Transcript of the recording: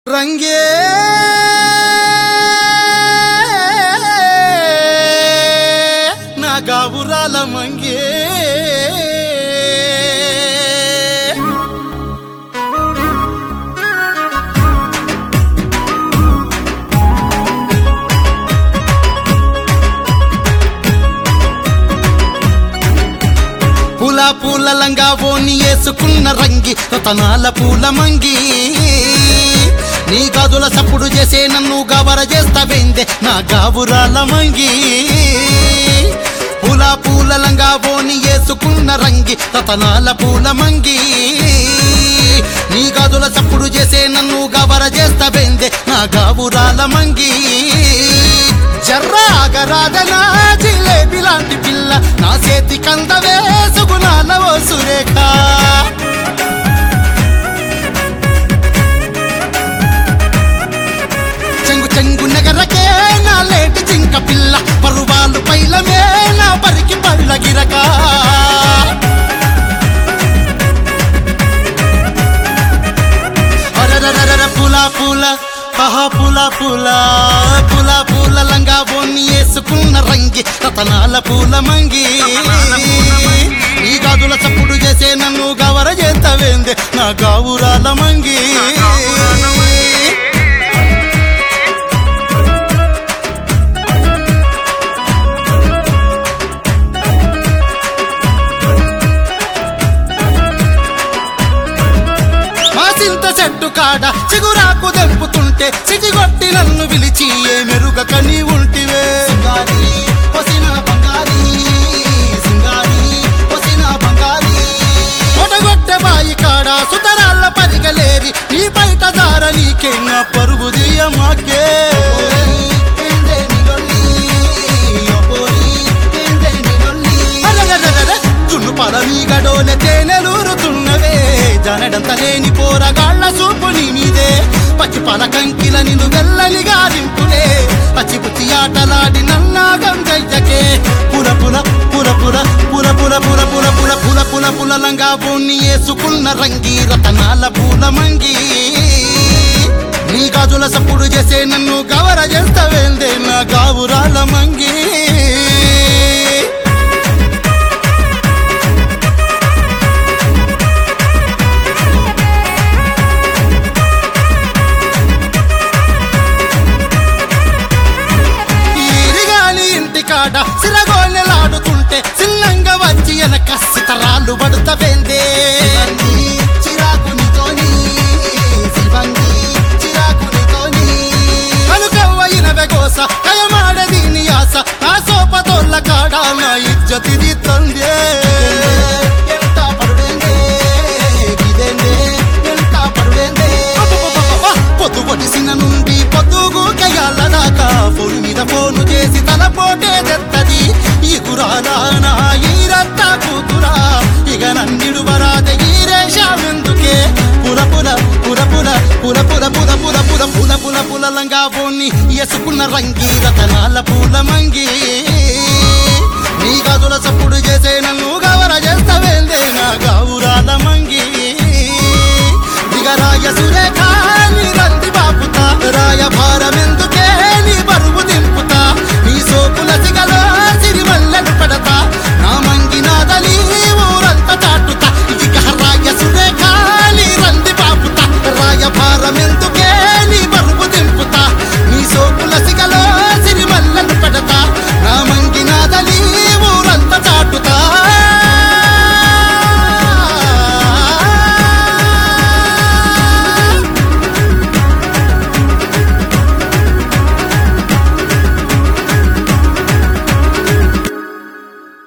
రంగే నా గాబురాల మంగే పూల పూల లంగా ఓని వేసుకున్న రంగి రతనాల పూల మంగి నీ గదుల సప్పుడు చేసే నన్ను గవర చేస్తావేందే నా గాబురాల మంగి పూల పూల లంగా ఓని వేసుకున్న రంగి రతనాల పూల మంగి నీ గదుల సప్పుడు చేసే నన్ను గవర చేస్తావేందే నా గాబురాల మంగి జర్రాగరాదనా జిలేబి లాంటి పిల్ల నా చేతి కంద వేసుకున్నాల ఓ సురేఖ చెంగు చెంగు నగరకే నా లేటి జింక పిల్ల పరువాలు పైలమే నా పరికి పళ్ళ గిరక అరరరరర పూల పూల ఆహా పూల పూల పూల పూల లంగా బొన్ని వేసుకున్న రంగి రతనాల పూల మంగి ఈ గాజుల చప్పుడు చేసే నన్ను గవర చేస్తావేందే నా గావురాల మంగి మా సింత చెట్టు కాడ చిగురాకు దెంపుతుంటే చిటిగొట్టి నన్ను పిలిచి ఏ మెరుగక నీ ఉంటివే సింగారి, పొసిన బంగారి, సింగారి, పొసిన బంగారి. ఒడగొట్టె బాయి కాడ సుతరాళ్ళ పరిగలేరి నీ బయట దార నీకే నా పరుగు దియమాకే చున్ను పరమీగడోలె తేనెలూరుతున్నవే జనడంత లేని పోరగాళ్ళ సూపు నీ మీదే పచ్చి పల కంకిల నిన్ను వెళ్ళని గాలింపులే పచ్చి పుచ్చి ఆటలాడి నన్నాగం గయ్యకే పుల పుల పుల పుల పుల పుల పుల పుల పుల పుల పుల పుల లంగా బోన్ని వేసుకున్న రంగి రతనాల పూల మంగి నీ గాజుల సప్పుడు చేసే నన్ను గవర చేస్తావేందే నా గావురాల మంగి ఈరిగాని ఇంటి కాడ సిరగోళ్ళలాడుతుంటే చిన్నంగా వచ్చి వెనక సితరాలు పడుతవేందే కనుకవ్వయినవే గోస కయమాడది నీ ఆశ నా సోపతోళ్ళ కాడ నా ఇజ్జతిది తందే ఎంత పడుడేందే గిదేందే ఎంత పడుడేందే అబ్బబ్బబ్బబ్బ! పొద్దు పొడిసిన నుండి పొద్దుగు కయ్యాల దాకా ఫోన్ మీద ఫోను చేసి తల పోటే తెత్తది ఈ కురానా ఈరత్త కూతురా ఇక నన్నిడు వరాద ఈరేషామెందుకే పుల పుల పుల పుల పుల పుల పుల పుల పుల పుల పుల పులలంగా బోన్ని ఎసుకున్న రంగి రతనాల పూల మంగి నీ గదుల సప్పుడు చేసే నన్ను